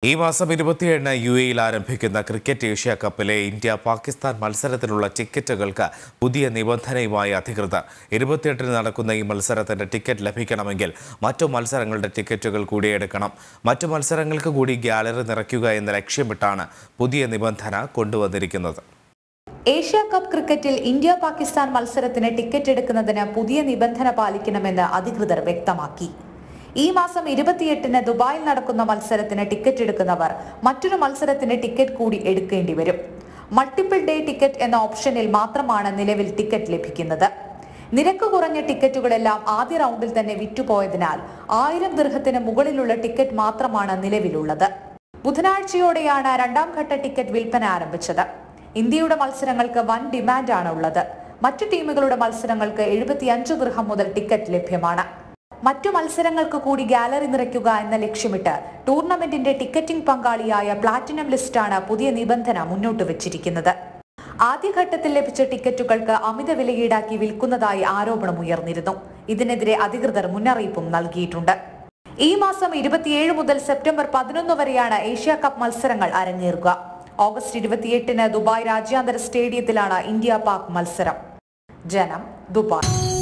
ഈ മാസം ഇരുപത്തിയേഴിന് യു എയിൽ ആരംഭിക്കുന്ന ക്രിക്കറ്റ് ഏഷ്യ കപ്പിലെ ഇന്ത്യ പാകിസ്ഥാൻ മത്സരത്തിനുള്ള ടിക്കറ്റുകൾക്ക് പുതിയ നിബന്ധനയുമായി അധികൃതർ ഇരുപത്തിയെട്ടിന് നടക്കുന്ന ഈ മത്സരത്തിന്റെ ടിക്കറ്റ് ലഭിക്കണമെങ്കിൽ മറ്റു മത്സരങ്ങളുടെ ടിക്കറ്റുകൾ കൂടി എടുക്കണം മറ്റു മത്സരങ്ങൾക്ക് കൂടി ഗ്യാലറി നിറയ്ക്കുക എന്ന ലക്ഷ്യമിട്ടാണ് പുതിയ നിബന്ധന കൊണ്ടുവന്നിരിക്കുന്നത് ഏഷ്യ കപ്പ് ക്രിക്കറ്റിൽ ഇന്ത്യ പാകിസ്ഥാൻ മത്സരത്തിന് ടിക്കറ്റ് എടുക്കുന്നതിന് പുതിയ നിബന്ധന പാലിക്കണമെന്ന് അധികൃതർ വ്യക്തമാക്കി ഈ മാസം ഇരുപത്തിയെട്ടിന് ദുബായിൽ നടക്കുന്ന മത്സരത്തിന് ടിക്കറ്റ് എടുക്കുന്നവർ മറ്റൊരു മത്സരത്തിന് ടിക്കറ്റ് കൂടി എടുക്കേണ്ടി വരും മൾട്ടിപ്പിൾ ഡേ ടിക്കറ്റ് എന്ന ഓപ്ഷനിൽ മാത്രമാണ് നിലവിൽ ടിക്കറ്റ് ലഭിക്കുന്നത് നിരക്ക് കുറഞ്ഞ ടിക്കറ്റുകളെല്ലാം ആദ്യ റൗണ്ടിൽ തന്നെ വിറ്റുപോയതിനാൽ ആയിരം ദീർഘത്തിന് മുകളിലുള്ള ടിക്കറ്റ് മാത്രമാണ് നിലവിലുള്ളത് ബുധനാഴ്ചയോടെയാണ് രണ്ടാം ഘട്ട ടിക്കറ്റ് വിൽപ്പന ആരംഭിച്ചത് ഇന്ത്യയുടെ മത്സരങ്ങൾക്ക് വൻ ഡിമാൻഡാണ് ഉള്ളത് മറ്റു ടീമുകളുടെ മത്സരങ്ങൾക്ക് എഴുപത്തിയഞ്ച് ദൃഹം മുതൽ ടിക്കറ്റ് ലഭ്യമാണ് മറ്റു മത്സരങ്ങൾക്ക് കൂടി ഗാലറി നിറയ്ക്കുക എന്ന ലക്ഷ്യമിട്ട് ടൂർണമെന്റിന്റെ ടിക്കറ്റിംഗ് പങ്കാളിയായ പ്ലാറ്റിനം ലിസ്റ്റാണ് പുതിയ നിബന്ധന മുന്നോട്ട് വെച്ചിരിക്കുന്നത് ആദ്യഘട്ടത്തിൽ ലഭിച്ച ടിക്കറ്റുകൾക്ക് അമിത വില ഈടാക്കി വിൽക്കുന്നതായി ആരോപണം ഉയർന്നിരുന്നു ഇതിനെതിരെ അധികൃതർ മുന്നറിയിപ്പും നൽകിയിട്ടുണ്ട് ഈ മാസം ഇരുപത്തിയേഴ് മുതൽ സെപ്റ്റംബർ പതിനൊന്ന് വരെയാണ് ഏഷ്യ കപ്പ് മത്സരങ്ങൾ അരങ്ങേറുക ഓഗസ്റ്റ് ഇരുപത്തിയെട്ടിന് ദുബായ് രാജ്യാന്തര സ്റ്റേഡിയത്തിലാണ് ഇന്ത്യ പാക് മത്സരം ജനം ദുബായ്